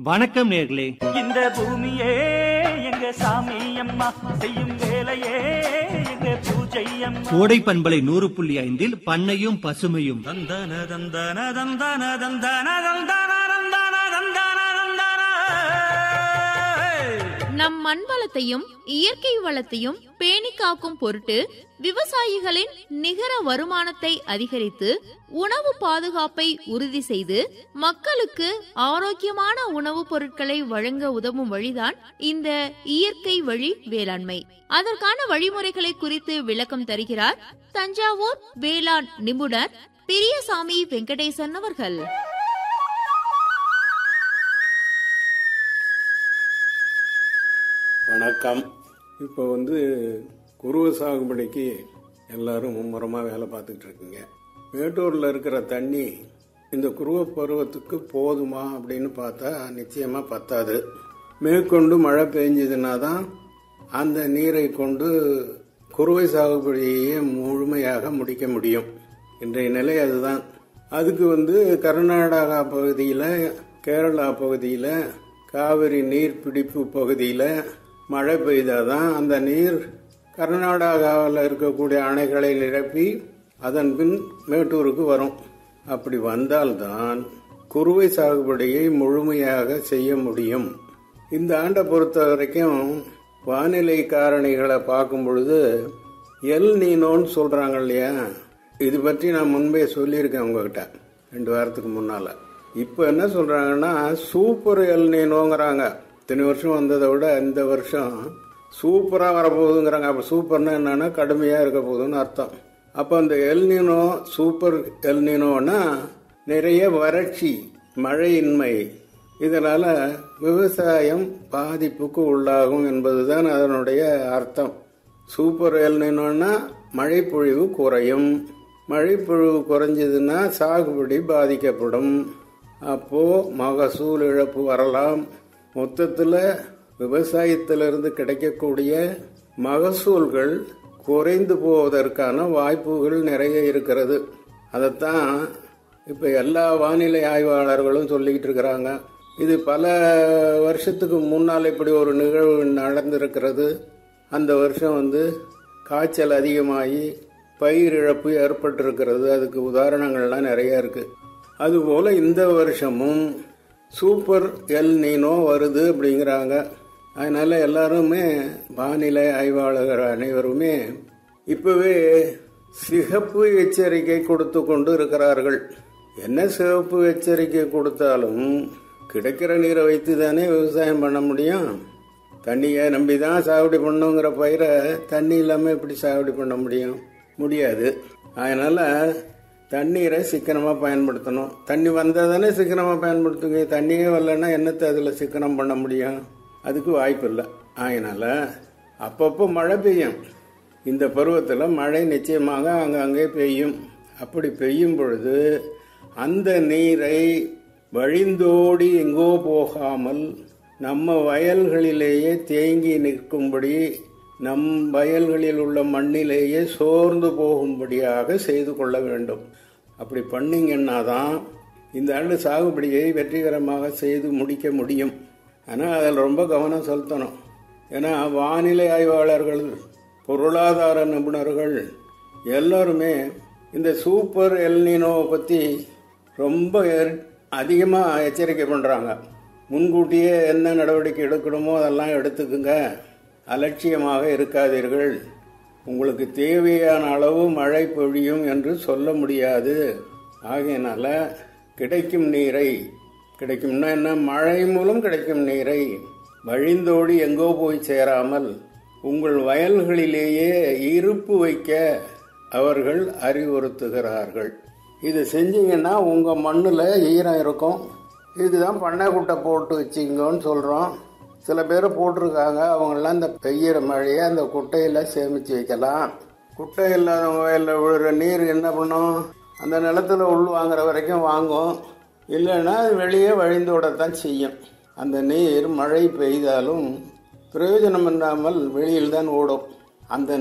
வணக்கம் நேர்களே இந்த பூமியே எங்க சாமி அம்மா செய்யும் வேலையே எங்க பூஜை அம்மா கோடை பண்பலை நூறு புள்ளி ஐந்தில் பண்ணையும் பசுமையும் தந்தன தந்தன தந்தன தந்தன தந்தன தந்தன தந்தன தந்தன நம் மண் வளத்தையும் இயற்கை வளத்தையும் பேணி காக்கும் பொருட்டு விவசாயிகளின் நிகர வருமானத்தை அதிகரித்து உணவு பாதுகாப்பை உறுதி செய்து மக்களுக்கு ஆரோக்கியமான உணவுப் பொருட்களை வழங்க உதவும் வழிதான் இந்த இயற்கை வழி வேளாண்மை அதற்கான வழிமுறைகளை குறித்து விளக்கம் தருகிறார் தஞ்சாவூர் வேளாண் நிபுணர் பெரியசாமி வெங்கடேசன் அவர்கள் வணக்கம் இப்போ வந்து குருவ சாகுபடிக்கு எல்லாரும் மும்முரமாக வேலை பார்த்துக்கிட்டு இருக்கீங்க மேட்டூரில் இருக்கிற தண்ணி இந்த குருவ பருவத்துக்கு போதுமா அப்படின்னு பார்த்தா நிச்சயமாக பத்தாது மேற்கொண்டு மழை பெஞ்சதுன்னா தான் அந்த நீரை கொண்டு குறுவை சாகுபடியை முழுமையாக முடிக்க முடியும் இன்றைய நிலை அதுதான் அதுக்கு வந்து கர்நாடகா பகுதியில் கேரளா பகுதியில் காவிரி நீர்பிடிப்பு பகுதியில் மழை பெய்தாதான் அந்த நீர் கர்நாடகாவில் இருக்கக்கூடிய அணைகளை நிரப்பி அதன் பின் மேட்டூருக்கு வரும் அப்படி வந்தால்தான் குறுவை சாகுபடியை முழுமையாக செய்ய முடியும் இந்த ஆண்டை பொறுத்த வரைக்கும் வானிலை காரணிகளை பார்க்கும் பொழுது எல் நீனோன்னு சொல்றாங்க இல்லையா இது பற்றி நான் முன்பே சொல்லியிருக்கேன் உங்ககிட்ட ரெண்டு வாரத்துக்கு முன்னால இப்போ என்ன சொல்றாங்கன்னா சூப்பர் எல் நீனோங்கிறாங்க இத்தனை வருஷம் வந்ததை விட இந்த வருஷம் சூப்பரா வரப்போகுதுங்கிறாங்க அப்ப சூப்பர்னா என்னன்னா கடுமையா இருக்க போகுதுன்னு அர்த்தம் அப்போ அந்த எல்னினோ சூப்பர் எல்னினோன்னா நிறைய வறட்சி மழையின்மை இதனால விவசாயம் பாதிப்புக்கு உள்ளாகும் என்பதுதான் அதனுடைய அர்த்தம் சூப்பர் எல்னினோன்னா மழைப்பொழிவு குறையும் மழைப்பொழிவு குறைஞ்சதுன்னா சாகுபடி பாதிக்கப்படும் அப்போ மகசூல் இழப்பு வரலாம் மொத்தத்தில் விவசாயத்திலிருந்து கிடைக்கக்கூடிய மகசூல்கள் குறைந்து போவதற்கான வாய்ப்புகள் நிறைய இருக்கிறது அதைத்தான் இப்போ எல்லா வானிலை ஆய்வாளர்களும் சொல்லிக்கிட்டு இருக்கிறாங்க இது பல வருஷத்துக்கு முன்னால் இப்படி ஒரு நிகழ்வு நடந்திருக்கிறது அந்த வருஷம் வந்து காய்ச்சல் அதிகமாகி பயிர் இழப்பு ஏற்பட்டிருக்கிறது அதுக்கு உதாரணங்கள்லாம் நிறைய இருக்கு அதுபோல இந்த வருஷமும் சூப்பர் எல் நீனோ வருது அப்படிங்கிறாங்க அதனால எல்லாருமே வானிலை ஆய்வாளர்கள் அனைவருமே இப்பவே சிகப்பு எச்சரிக்கை கொடுத்து கொண்டு இருக்கிறார்கள் என்ன சிவப்பு எச்சரிக்கை கொடுத்தாலும் கிடைக்கிற நீரை வைத்து தானே விவசாயம் பண்ண முடியும் தண்ணியை நம்பி தான் சாகுபடி பண்ணுங்கிற பயிரை தண்ணி இல்லாமல் எப்படி சாகுபடி பண்ண முடியும் முடியாது அதனால தண்ணீரை சிக்கனமாக பயன்படுத்தணும் தண்ணி வந்தால் தானே சிக்கனமாக பயன்படுத்துங்க தண்ணியே வரலன்னா என்னத்தை அதில் சிக்கனம் பண்ண முடியும் அதுக்கு வாய்ப்பு இல்லை அதனால அப்பப்போ மழை பெய்யும் இந்த பருவத்தில் மழை நிச்சயமாக அங்கங்கே பெய்யும் அப்படி பெய்யும் பொழுது அந்த நீரை வழிந்தோடி எங்கோ போகாமல் நம்ம வயல்களிலேயே தேங்கி நிற்கும்படி நம் வயல்களில் உள்ள மண்ணிலேயே சோர்ந்து போகும்படியாக செய்து கொள்ள வேண்டும் அப்படி பண்ணீங்கன்னா தான் இந்த ஆண்டு சாகுபடியை வெற்றிகரமாக செய்து முடிக்க முடியும் ஆனால் அதில் ரொம்ப கவனம் செலுத்தணும் ஏன்னா வானிலை ஆய்வாளர்கள் பொருளாதார நிபுணர்கள் எல்லாருமே இந்த சூப்பர் எல்னினோவை பற்றி ரொம்ப அதிகமாக எச்சரிக்கை பண்ணுறாங்க முன்கூட்டியே என்ன நடவடிக்கை எடுக்கணுமோ அதெல்லாம் எடுத்துக்குங்க அலட்சியமாக இருக்காதீர்கள் உங்களுக்கு தேவையான அளவு மழை பொழியும் என்று சொல்ல முடியாது ஆகையினால கிடைக்கும் நீரை கிடைக்கும்னா என்ன மழை மூலம் கிடைக்கும் நீரை வழிந்தோடி எங்கோ போய் சேராமல் உங்கள் வயல்களிலேயே இருப்பு வைக்க அவர்கள் அறிவுறுத்துகிறார்கள் இது செஞ்சீங்கன்னா உங்கள் மண்ணில் ஈரம் இருக்கும் இதுதான் பண்ணை குட்டை போட்டு வச்சிங்கன்னு சொல்கிறோம் சில பேர் போட்டிருக்காங்க அவங்கெல்லாம் இந்த பெய்கிற மழையை அந்த குட்டையில் சேமித்து வைக்கலாம் குட்டை இல்லாதவங்க வயலில் விழுற நீர் என்ன பண்ணும் அந்த நிலத்துல உள் வாங்குற வரைக்கும் வாங்கும் இல்லைன்னா அது வெளியே வழிந்தோடத்தான் செய்யும் அந்த நீர் மழை பெய்தாலும் பிரயோஜனம் இல்லாமல் வெளியில் தான் ஓடும் அந்த